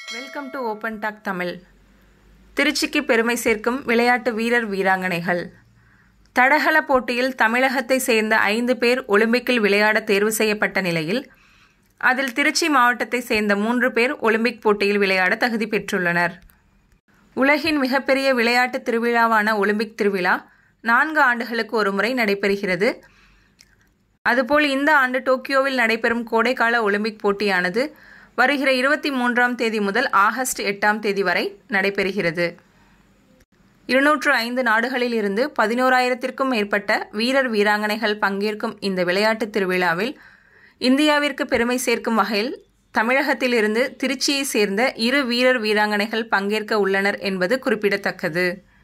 welcome to open talk Tamil திருச்சிக்கு பெருமை சேர்க்கும் விளையாட்டு வீரர் வீராங்கனைகள் தடகள போட்டியில் தமிழகத்தை சேர்ந்த ஐந்து பேர் ஒலிம்பிக்கில் விளையாட தேர்வு செய்யப்பட்ட நிலையில் அதில் திருச்சி மாவட்டத்தை சேர்ந்த மூன்று பேர் ஒலிம்பிக் போட்டியில் விளையாட தகுதி பெற்றுள்ளனர் உலகின் மிகப்பெரிய விளையாட்டு திருவிழாவான ஒலிம்பிக் திருவிழா நான்கு ஆண்டுகளுக்கு ஒருமுறை நடைபெறுகிறது அதுபோல் இந்த ஆண்டு டோக்கியோவில் நடைபெறும் கோடைக்கால ஒலிம்பிக் போட்டியானது வருகிற இருபத்தி மூன்றாம் தேதி முதல் ஆகஸ்ட் எட்டாம் தேதி வரை நடைபெறுகிறது இருநூற்று ஐந்து நாடுகளில் இருந்து பதினோராயிரத்திற்கும் மேற்பட்ட வீரர் வீராங்கனைகள் பங்கேற்கும் இந்த விளையாட்டுத் திருவிழாவில் இந்தியாவிற்கு பெருமை சேர்க்கும் வகையில் தமிழகத்திலிருந்து திருச்சியை சேர்ந்த இரு வீரர் வீராங்கனைகள் பங்கேற்க உள்ளனர் என்பது குறிப்பிடத்தக்கது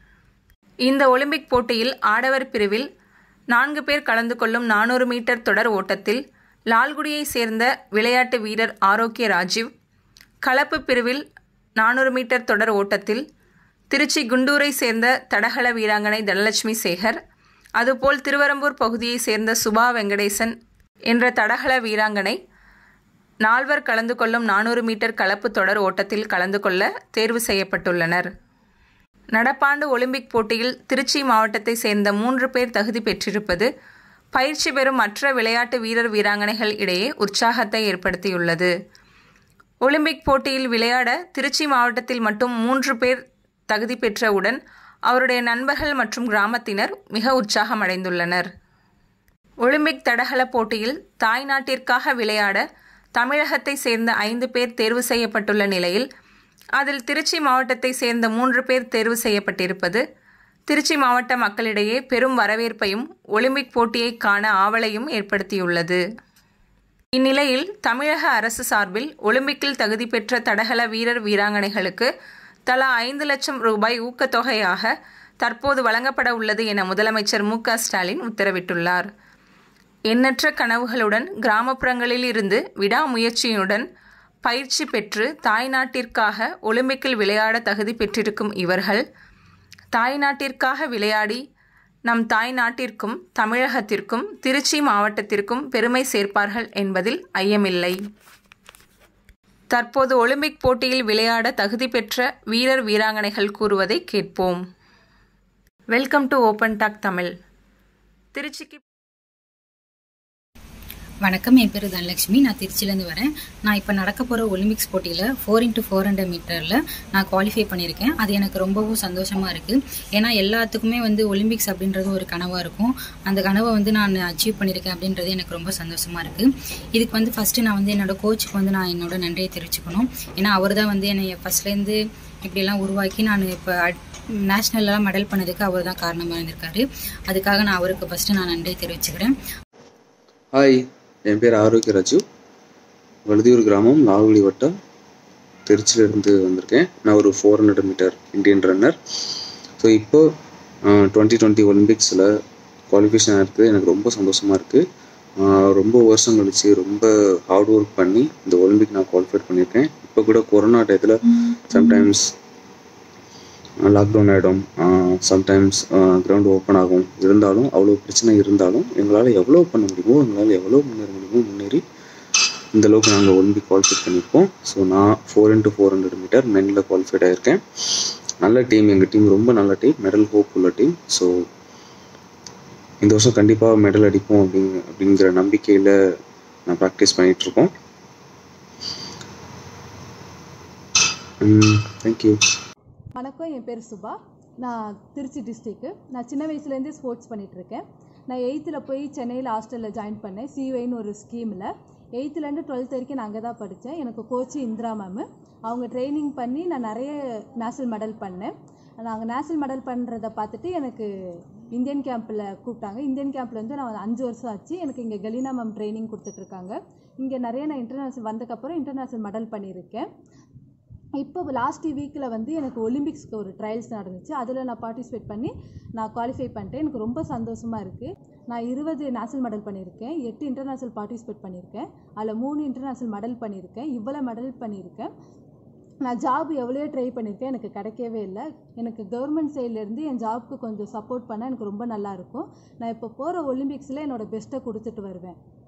இந்த ஒலிம்பிக் போட்டியில் ஆடவர் பிரிவில் நான்கு பேர் கலந்து கொள்ளும் நானூறு மீட்டர் தொடர் ஓட்டத்தில் லால்குடியை சேர்ந்த விளையாட்டு வீரர் ஆரோக்கிய ராஜீவ் கலப்பு பிரிவில் நானூறு மீட்டர் தொடர் ஓட்டத்தில் திருச்சி குண்டூரை சேர்ந்த தடகள வீராங்கனை தனலட்சுமி சேகர் அதுபோல் திருவரம்பூர் பகுதியை சேர்ந்த சுபா வெங்கடேசன் என்ற தடகள வீராங்கனை நால்வர் கலந்து கொள்ளும் நானூறு மீட்டர் கலப்பு தொடர் ஓட்டத்தில் கலந்து கொள்ள தேர்வு செய்யப்பட்டுள்ளனர் நடப்பாண்டு ஒலிம்பிக் போட்டியில் திருச்சி மாவட்டத்தை சேர்ந்த மூன்று பேர் தகுதி பெற்றிருப்பது பயிற்சி பெறும் மற்ற விளையாட்டு வீரர் வீராங்கனைகள் இடையே உற்சாகத்தை ஏற்படுத்தியுள்ளது ஒலிம்பிக் போட்டியில் விளையாட திருச்சி மாவட்டத்தில் மட்டும் மூன்று பேர் தகுதி பெற்றவுடன் அவருடைய நண்பர்கள் மற்றும் கிராமத்தினர் மிக உற்சாகம் அடைந்துள்ளனர் ஒலிம்பிக் தடகள போட்டியில் தாய் நாட்டிற்காக விளையாட தமிழகத்தை சேர்ந்த ஐந்து பேர் தேர்வு செய்யப்பட்டுள்ள நிலையில் அதில் திருச்சி மாவட்டத்தை சேர்ந்த மூன்று பேர் தேர்வு செய்யப்பட்டிருப்பது திருச்சி மாவட்ட மக்களிடையே பெரும் வரவேற்பையும் ஒலிம்பிக் போட்டியை காண ஆவலையும் ஏற்படுத்தியுள்ளது இந்நிலையில் தமிழக அரசு சார்பில் ஒலிம்பிக்கில் தகுதி பெற்ற தடகள வீரர் வீராங்கனைகளுக்கு தலா ஐந்து லட்சம் ரூபாய் ஊக்கத்தொகையாக தற்போது வழங்கப்பட உள்ளது என முதலமைச்சர் மு ஸ்டாலின் உத்தரவிட்டுள்ளார் எண்ணற்ற கனவுகளுடன் கிராமப்புறங்களில் இருந்து விடாமுயற்சியுடன் பயிற்சி பெற்று தாய்நாட்டிற்காக ஒலிம்பிக்கில் விளையாட தகுதி பெற்றிருக்கும் இவர்கள் தாய்நாட்டிற்காக விளையாடி நம் தாய்நாட்டிற்கும் தமிழகத்திற்கும் திருச்சி மாவட்டத்திற்கும் பெருமை சேர்ப்பார்கள் என்பதில் ஐயமில்லை தற்போது ஒலிம்பிக் போட்டியில் விளையாட தகுதி பெற்ற வீரர் வீராங்கனைகள் கூறுவதை கேட்போம் welcome to open talk Tamil திருச்சிக்கு வணக்கம் என் பேர் தனலட்சுமி நான் திருச்சியிலேருந்து வரேன் நான் இப்போ நடக்க போகிற ஒலிம்பிக்ஸ் போட்டியில் ஃபோர் இன்ட்டு ஃபோர் ஹண்ட்ரட் மீட்டரில் நான் குவாலிஃபை பண்ணியிருக்கேன் அது எனக்கு ரொம்பவும் சந்தோஷமாக இருக்குது ஏன்னா எல்லாத்துக்குமே வந்து ஒலிம்பிக்ஸ் அப்படின்றது ஒரு கனவாக இருக்கும் அந்த கனவை வந்து நான் அச்சீவ் பண்ணியிருக்கேன் அப்படின்றது எனக்கு ரொம்ப சந்தோஷமாக இருக்குது இதுக்கு வந்து ஃபஸ்ட்டு நான் வந்து என்னோட கோச்சுக்கு வந்து நான் என்னோட நன்றியை தெரிவிச்சுக்கணும் ஏன்னா அவர் தான் வந்து என்னை ஃபஸ்ட்லேருந்து இப்படியெல்லாம் உருவாக்கி நான் இப்போ நேஷ்னல்லாம் மெடல் பண்ணதுக்கு அவர் தான் காரணமாக இருந்திருக்காரு அதுக்காக நான் அவருக்கு ஃபஸ்ட்டு நான் நன்றியை தெரிவிச்சுக்கிறேன் ஹாய் என் பேர் ஆரோக்கிய ராஜு வழுதியூர் கிராமம் நாகுலி வட்டம் திருச்சியிலேருந்து வந்திருக்கேன் நான் ஒரு four hundred meter Indian runner so இப்போ டுவெண்ட்டி டுவெண்ட்டி ஒலிம்பிக்ஸில் குவாலிஃபிகேஷன் இருக்குது எனக்கு ரொம்ப சந்தோஷமாக இருக்குது ரொம்ப வருஷம் கழிச்சு ரொம்ப ஹார்ட் ஒர்க் பண்ணி இந்த ஒலிம்பிக் நான் குவாலிஃபை பண்ணியிருக்கேன் இப்போ கூட கொரோனா டயத்தில் சம்டைம்ஸ் லாக்டவுன் ஆகிடும் சம்டைம்ஸ் கிரவுண்ட் ஓப்பன் ஆகும் இருந்தாலும் அவ்வளோ பிரச்சனை இருந்தாலும் எங்களால் எவ்வளோ பண்ண முடியுமோ எங்களால் எவ்வளோ முன்னேற முடியுமோ முன்னேறி இந்த அளவுக்கு நாங்கள் ஒலிம்பிக் குவாலிஃபை பண்ணியிருக்கோம் ஸோ நான் four into four hundred meter மெனில் குவாலிஃபைட் ஆகியிருக்கேன் நல்ல டீம் எங்கள் டீம் ரொம்ப நல்ல டீம் மெடல் ஹோப் உள்ள டீம் ஸோ இந்த வருஷம் கண்டிப்பாக மெடல் அடிப்போம் அப்படிங்க அப்படிங்கிற நம்பிக்கையில் நான் ப்ராக்டிஸ் பண்ணிகிட்ருக்கோம் தேங்க்யூ வணக்கம் என் பேர் சுபா நான் திருச்சி டிஸ்ட்ரிக்கு நான் சின்ன வயசுலேருந்தே ஸ்போர்ட்ஸ் பண்ணிகிட்ருக்கேன் நான் எயித்தில் போய் சென்னையில் ஹாஸ்டலில் ஜாயின் பண்ணேன் சிஒய்னு ஒரு ஸ்கீமில் எயித்துலேருந்து டுவெல்த் வரைக்கும் நான் அங்கே தான் படித்தேன் எனக்கு கோச்சு இந்திரா மேமு அவங்க ட்ரைனிங் பண்ணி நான் நிறைய நேஷனல் மெடல் பண்ணேன் நாங்கள் நேஷனல் மெடல் பண்ணுறத பார்த்துட்டு எனக்கு இந்தியன் கேம்பில் கூப்பிட்டாங்க இந்தியன் கேம்பில் வந்து நான் அஞ்சு வருஷம் ஆச்சு எனக்கு இங்கே கலீனா மேம் ட்ரைனிங் கொடுத்துட்ருக்காங்க இங்கே நிறைய நான் இன்டர்நேஷ்னல் வந்ததுக்கப்புறம் இன்டர்நேஷ்னல் மெடல் பண்ணியிருக்கேன் இப்போ லாஸ்ட் வீக்கில் வந்து எனக்கு ஒலிம்பிக்ஸ்க்கு ஒரு ட்ரையல்ஸ் நடந்துச்சு அதில் நான் பார்ட்டிசிபேட் பண்ணி நான் குவாலிஃபை பண்ணிட்டேன் எனக்கு ரொம்ப சந்தோஷமாக இருக்குது நான் இருபது நேஷனல் மெடல் பண்ணியிருக்கேன் எட்டு இன்டர்நேஷ்னல் பார்ட்டிசிபேட் பண்ணியிருக்கேன் அதில் மூணு இன்டர்நேஷ்னல் மெடல் பண்ணியிருக்கேன் இவ்வளோ மெடல் பண்ணியிருக்கேன் நான் ஜாப் எவ்வளோ ட்ரை பண்ணியிருக்கேன் எனக்கு கிடைக்கவே இல்லை எனக்கு கவர்மெண்ட் சைட்லேருந்து என் ஜாப்க்கு கொஞ்சம் சப்போர்ட் பண்ணால் எனக்கு ரொம்ப நல்லாயிருக்கும் நான் இப்போ போகிற ஒலிம்பிக்ஸில் என்னோடய பெஸ்ட்டை கொடுத்துட்டு வருவேன்